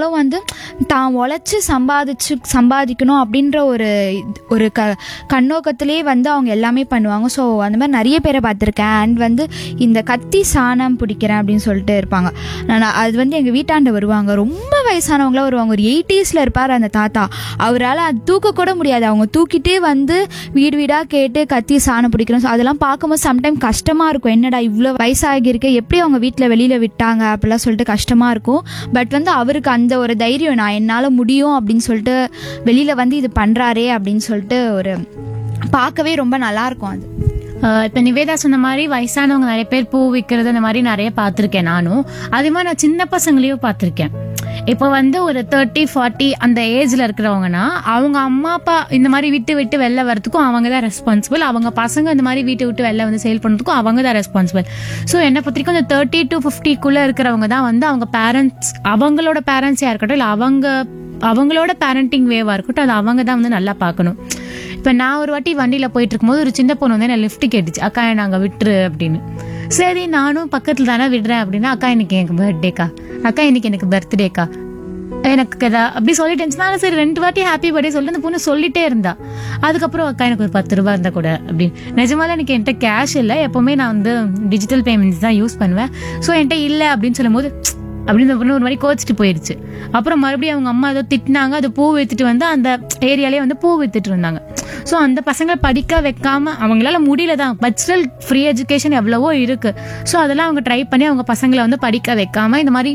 அவங்களும் வந்து தான் உழைச்சி சம்பாதிச்சு சம்பாதிக்கணும் அப்படின்ற ஒரு இது- ஒரு க கண்ணோக்கத்திலே வந்து அவங்க எல்லாமே பண்ணுவாங்க ஸோ அந்த மாதிரி நிறைய பேரை பார்த்துருக்கேன் அண்ட் வந்து இந்த கத்தி சாணம் பிடிக்கிறேன் அப்படின்னு சொல்லிட்டு இருப்பாங்க நான் அது வந்து எங்கள் வீட்டாண்ட வருவாங்க ரொம்ப வயசானவங்களாம் வருவாங்க ஒரு எயிட்டிஸில் இருப்பார் அந்த தாத்தா அவரால் அது தூக்க கூட முடியாது அவங்க தூக்கிட்டே வந்து வீடு வீடாக கேட்டு கத்தி சாணம் பிடிக்கிறோம் ஸோ அதெல்லாம் பார்க்கும்போது சம்டைம் கஷ்டமாக இருக்கும் என்னடா இவ்வளோ வயசாகியிருக்கு எப்படி அவங்க வீட்டில் வெளியில் விட்டாங்க அப்படிலாம் சொல்லிட்டு கஷ்டமாக இருக்கும் பட் வந்து அவருக்கு அந்த ஒரு தைரியம் நான் என்னால் முடியும் அப்படின்னு சொல்லிட்டு வெளியில் வந்து இது பண்ணுறாரே அப்படின்னு சொல்லிட்டு ஒரு பார்க்கவே ரொம்ப நல்லா இருக்கும் அது ஆஹ் இப்ப நிவேதா சொன்ன மாதிரி வயசானவங்க நிறைய பேர் பூ விற்கிறது அந்த மாதிரி நிறைய பார்த்துருக்கேன் நானும் அதே மாதிரி நான் சின்ன பசங்களையும் பார்த்துருக்கேன் இப்போ வந்து ஒரு தேர்ட்டி ஃபார்ட்டி அந்த ஏஜ்ல இருக்கிறவங்கன்னா அவங்க அம்மா அப்பா இந்த மாதிரி விட்டு விட்டு வெளில வரதுக்கும் அவங்க தான் ரெஸ்பான்சிபிள் அவங்க பசங்க இந்த மாதிரி வீட்டை விட்டு வெளில வந்து சேல் பண்ணுறதுக்கும் அவங்க தான் ரெஸ்பான்சிபிள் ஸோ என்னை பொறுத்தவரைக்கும் இந்த தேர்ட்டி டு ஃபிஃப்டிக்குள்ளே இருக்கிறவங்க தான் வந்து அவங்க பேரண்ட்ஸ் அவங்களோட பேரண்ட்ஸாக இருக்கட்டும் இல்லை அவங்க அவங்களோட பேரண்டிங் வேவாக இருக்கட்டும் அது அவங்க தான் வந்து நல்லா பார்க்கணும் இப்போ நான் ஒரு வாட்டி வண்டியில் போயிட்டு இருக்கும்போது ஒரு சின்ன பொண்ணு வந்து என்ன லிஃப்ட் கேட்டுச்சு அக்கா நாங்கள் விட்டுரு அப்படின்னு சரி நானும் பக்கத்தில் தானே விடுறேன் அப்படின்னா அக்கா இன்னைக்கு எனக்கு பர்த்டேக்கா அக்கா இன்னைக்கு எனக்கு பர்த்டேக்கா எனக்கு எதா அப்படி சொல்லிட்டு நான் சரி ரெண்டு வாட்டி ஹாப்பி பர்த்டே சொல்லிட்டு அந்த பொண்ணு சொல்லிட்டே இருந்தா அதுக்கப்புறம் அக்கா எனக்கு ஒரு பத்து ரூபா இருந்தா கூட அப்படின்னு நிஜமால எனக்கு என்கிட்ட கேஷ் இல்லை எப்பவுமே நான் வந்து டிஜிட்டல் பேமெண்ட்ஸ் தான் யூஸ் பண்ணுவேன் ஸோ என்கிட்ட இல்லை அப்படின்னு சொல்லும்போது அப்படின்னு அந்த பொண்ணு ஒரு மாதிரி கோச்சிட்டு போயிடுச்சு அப்புறம் மறுபடியும் அவங்க அம்மா ஏதோ திட்டினாங்க அது பூ வித்துட்டு வந்து அந்த ஏரியாலே வந்து பூ வித்துட்டு இருந்தாங்க ஸோ அந்த பசங்களை படிக்க வைக்காம அவங்களால முடியல தான் பட் ஸ்டில் ஃப்ரீ எஜுகேஷன் எவ்வளவோ இருக்கு ஸோ அதெல்லாம் அவங்க ட்ரை பண்ணி அவங்க பசங்களை வந்து படிக்க வைக்காம இந்த மாதிரி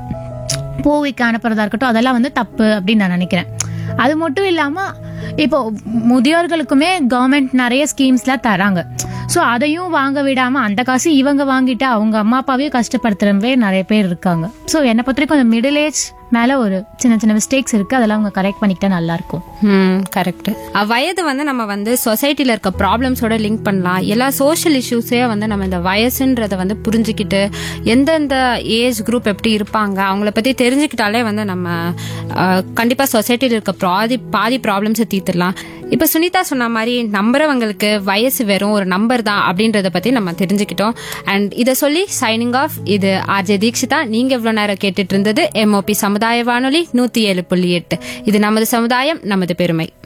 பூவிக்கு அனுப்புறதா இருக்கட்டும் அதெல்லாம் வந்து தப்பு அப்படின்னு நான் நினைக்கிறேன் அது மட்டும் இல்லாம இப்போ முதியோர்களுக்குமே கவர்மெண்ட் நிறைய ஸ்கீம்ஸ்லாம் தராங்க ஸோ அதையும் வாங்க விடாம அந்த காசு இவங்க வாங்கிட்டு அவங்க அம்மா அப்பாவையும் கஷ்டப்படுத்துறவே நிறைய பேர் இருக்காங்க ஸோ என்னை பொறுத்த வரைக்கும் அந்த மிடில் ஏஜ் மேல ஒரு சின்ன சின்ன மிஸ்டேக்ஸ் இருக்கு அதெல்லாம் அவங்க கரெக்ட் பண்ணிக்கிட்டா நல்லா இருக்கும் ம் கரெக்ட் வயது வந்து நம்ம வந்து சொசைட்டில இருக்க ப்ராப்ளம்ஸோட லிங்க் பண்ணலாம் எல்லா சோஷியல் இஷ்யூஸே வந்து நம்ம இந்த வயசுன்றத வந்து புரிஞ்சுக்கிட்டு எந்தெந்த ஏஜ் குரூப் எப்படி இருப்பாங்க அவங்கள பத்தி தெரிஞ்சுக்கிட்டாலே வந்து நம்ம அஹ், கண்டிப்பா சொசைட்டில இருக்க பாதி பாதி ப்ராப்ளம்ஸை தீர்த்துடலாம் இப்ப சுனிதா சொன்ன மாதிரி நம்புறவங்களுக்கு வயசு வெறும் ஒரு நம்பர் தான் அப்படின்றத பத்தி நம்ம தெரிஞ்சுக்கிட்டோம் அண்ட் இதை சொல்லி சைனிங் ஆஃப் இது ஆர்ஜே தீக்ஷிதா நீங்க இவ்வளவு நேரம் கேட்டுட்டு இருந்தது எம்ஓபி சமுதாய வானொலி நூத்தி ஏழு புள்ளி எட்டு இது நமது சமுதாயம் நமது பெருமை